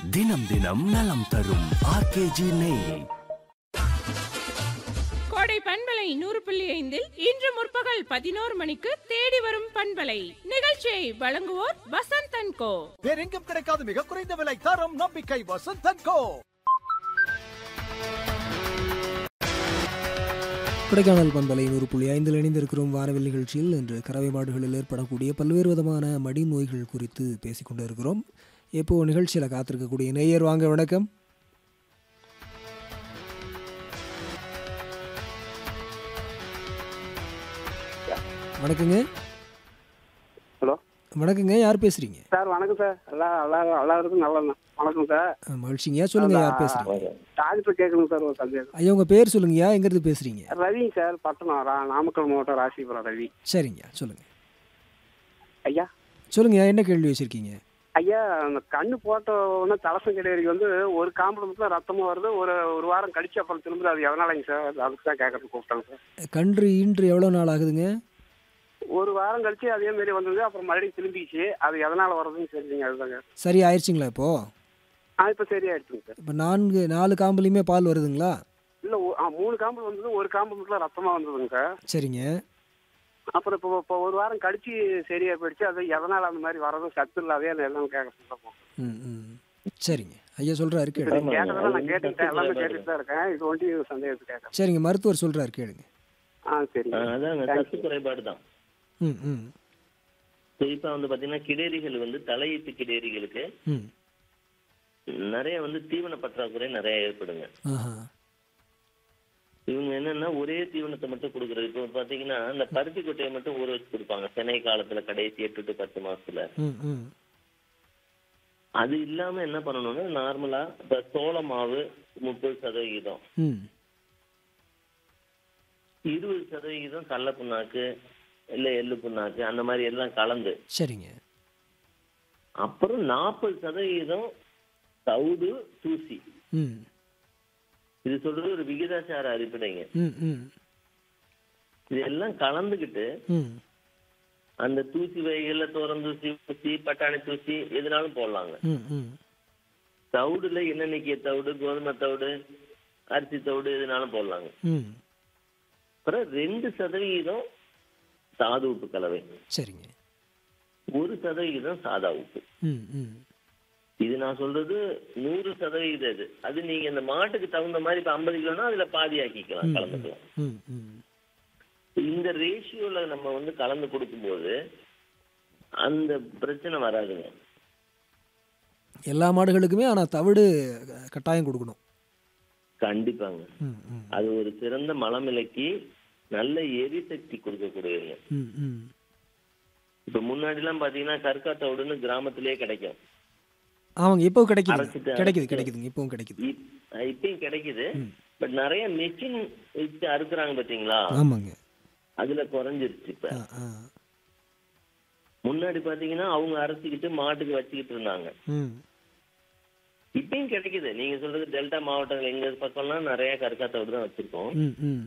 தினம் தினம் நலம் தரும் ஆர்கேஜி நெய் கோடை பண்பலை நூறு புள்ளி ஐந்தில் இன்று முற்பகல் பதினோரு மணிக்கு தேடி வரும் பண்பலை நிகழ்ச்சியை வழங்குவோர் வசந்த் அண்ட் கோ வேறெங்கும் கிடைக்காத மிக குறைந்த விலை தரம் நம்பிக்கை வசந்தன் கோ கொடைக்கானல் பண்பலை நூறு புள்ளி ஐந்தில் இணைந்திருக்கிறோம் வானவில் நிகழ்ச்சியில் இன்று கறவை மாடுகளில் ஏற்படக்கூடிய பல்வேறு விதமான மடி நோய்கள் குறித்து பேசிக்கொண்டு இருக்கிறோம் இப்போ நிகழ்ச்சியில் காத்திருக்கக்கூடிய நேயர் வாங்க வணக்கம் வணக்கங்க ஹலோ வணக்கங்க யார் பேசுறீங்க சார் வணக்கம் சார் எல்லாம் எல்லாம் எல்லாருக்கும் நல்லா வணக்கம் சார் அஹ், மகிழ்ச்சிங்கய்யா சொல்லுங்க யார் பேசுறீங்க டாக்டர் கேட்கணும் சார் ஒரு சந்தேகம் ஐயா உங்க பேர் சொல்லுங்கய்யா எங்கிருந்து பேசுறீங்க ரவிங்க சார் பட்டணம் ரா- நாமக்கல் மாவட்டம் ராசிபுரம் ரவி சரிங்கய்யா சொல்லுங்க ஐயா சொல்லுங்கய்யா என்ன கேள்வி வச்சிருக்கீங்க ஐயா அந்த கண்ணு போட்ட உடனே தலசம் கிடையாது வந்து ஒரு காம்பு மட்டும் ரத்தமும் வருது ஒரு ஒரு வாரம் கழிச்சு அப்புறம் திரும்ப அது எதனாலங்க சார் அதுக்கு தான் கேட்கறதுக்கு கூப்பிட்டாங்க சார் கன்று ஈன்று எவ்வளோ நாள் ஆகுதுங்க ஒரு வாரம் கழிச்சு அதே மாதிரி வந்தது அப்புறம் மறுபடியும் திரும்பிச்சு அது எதனால வர்றதுன்னு தெரியுங்க அதுதாங்க சரி ஆயிடுச்சுங்களா இப்போ ஆ இப்போ சரியாயிடுச்சுங்க சார் இப்போ நான்கு நாலு காம்புலையுமே பால் வருதுங்களா இல்லை மூணு காம்பு வந்தது ஒரு காம்பு மட்டும் ரத்தமாக வந்ததுங்க சார் சரிங்க அப்புறம் இப்போ இப்போ ஒரு வாரம் கழிச்சு சரியா போயிடுச்சு அது எதனால அந்த மாதிரி வரதும் சத்து இல்லாதே எல்லாம் கேட்க ம் ம் சரிங்க ஐயா சொல்கிறாரு கேளுங்க கேட்டதெல்லாம் நான் கேட்டுக்கிட்டேன் எல்லாமே கேட்டுட்டு தான் இருக்கேன் இது ஒண்டி சந்தேகத்தை கேட்கறேன் சரிங்க மருத்துவர் சொல்கிறாரு கேளுங்க ஆ சரி ஆ, அதாங்க சத்து குறைபாடு தான் ம் ம் குறிப்பா வந்து பாத்தீங்கன்னா கிடேரிகள் வந்து தலையீட்டு கிடேரிகளுக்கு ம் நிறைய வந்து தீவன பற்றாக்குறை நிறைய ஏற்படுங்க ஆஹா இவங்க என்னன்னா ஒரே தீவனத்தை மட்டும் கொடுக்குறது இப்போ பாத்தீங்கன்னா இந்த பருத்தி கொட்டையை மட்டும் ஊற வச்சு கொடுப்பாங்க சென்னை காலத்துல கடைசி எட்டு டு பத்து மாசத்துல ம் ம் அது இல்லாம என்ன பண்ணணும்னா நார்மலா இப்ப சோள மாவு முப்பது சதவிகிதம் ம் இருபது சதவிகிதம் கடல புண்ணாக்கு இல்ல எள்ளு புண்ணாக்கு அந்த மாதிரி எல்லாம் கலந்து சரிங்க அப்புறம் நாற்பது சதவிகிதம் தவிடு தூசி ம் இது சொல்றது ஒரு விகிதாச்சார அடிப்படைங்க ம் ம் இதெல்லாம் கலந்துக்கிட்டு ம் அந்த தூசி வகைகள்ல தோரம் தூசி தூசி பட்டாணி தூசி எதுனாலும் போடலாங்க ம் ம் தவிடுல எண்ணெய் நீக்கிய தவிடு கோதுமை தவிடு அரிசி தவிடு எதுனாலும் போடலாங்க ம் அப்புறம் ரெண்டு சதவிகிதம் சாது உப்பு கலவை சரிங்க ஒரு சதவிகிதம் சாதா உப்பு ம் ம் இது நான் சொல்றது நூறு சதவிகிதம் இது அது நீங்க இந்த மாட்டுக்கு தகுந்த மாதிரி இப்ப ஐம்பது கிலோனா அதுல பாதி ஆக்கிக்கலாம் கலந்துக்கலாம் ம் ம் இந்த ரேஷியோல நம்ம வந்து கலந்து கொடுக்கும்போது அந்த பிரச்சனை வராதுங்க எல்லா மாடுகளுக்குமே ஆனால் தவிடு கட்டாயம் கொடுக்கணும் கண்டிப்பாங்க ம் ம் அது ஒரு சிறந்த மலமிளக்கி நல்ல எரிசக்தி கொடுக்கக்கூடியதுங்க ம் ம் இப்ப முன்னாடி எல்லாம் பாத்தீங்கன்னா கற்காத்தோடுன்னு கிராமத்திலேயே கிடைக்கும் ஆமாங்க இப்போ கிடைக்குது அரைச்சிட்டு கிடைக்குது அரைச்சிட்டு. கிடைக்குதுங்க இப்போவும் கிடைக்குது இப்- இப்பயும் கிடைக்குது பட் நிறைய மெஷின் வச்சு அறுக்குறாங்க பாத்தீங்களா ஆமாங்க அதுல குறைஞ்சிருச்சு இப்ப ஆ ஆ முன்னாடி பாத்தீங்கன்னா அவங்க அரைச்சிக்கிட்டு மாட்டுக்கு வச்சுக்கிட்டு இருந்தாங்க ம் இப்பயும் கிடைக்குது நீங்க சொல்றது டெல்டா மாவட்டங்கள் எங்க பக்கம்லாம் நிறைய கற்காத்தோடு தான் வச்சிருக்கோம் ம் ம்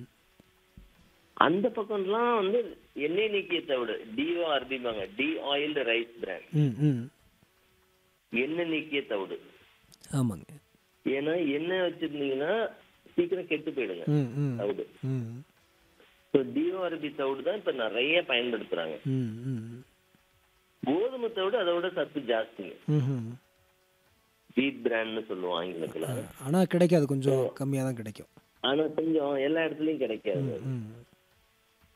அந்த பக்கம்லாம் வந்து எண்ணெய் நீக்கிய தவிடு டிஓஆர்பிபாங்க டி ஆயில்டு ரைஸ் பிராண்ட் ம் ம் எண்ணெய் நீக்கிய தவிடு ஆமாங்க ஏன்னா எண்ணெய் வச்சிருந்தீங்கன்னா சீக்கிரம் கெட்டு போயிடுங்க ம் ம் தவிடு ம் ஸோ டிஓஆர்பி தவிடு தான் இப்ப நிறைய பயன்படுத்துறாங்க ம் ம் கோதுமை தவிடு அதை விட சத்து ஜாஸ்திங்க ம்ஹும். வீட் பிராண்ட்னு சொல்லுவோம் ஆங்கிலத்துல ஆனா கிடைக்காது கொஞ்சம் கம்மியாக தான் கிடைக்கும் ஆனா கொஞ்சம் எல்லா இடத்துலயும் கிடைக்காது ம்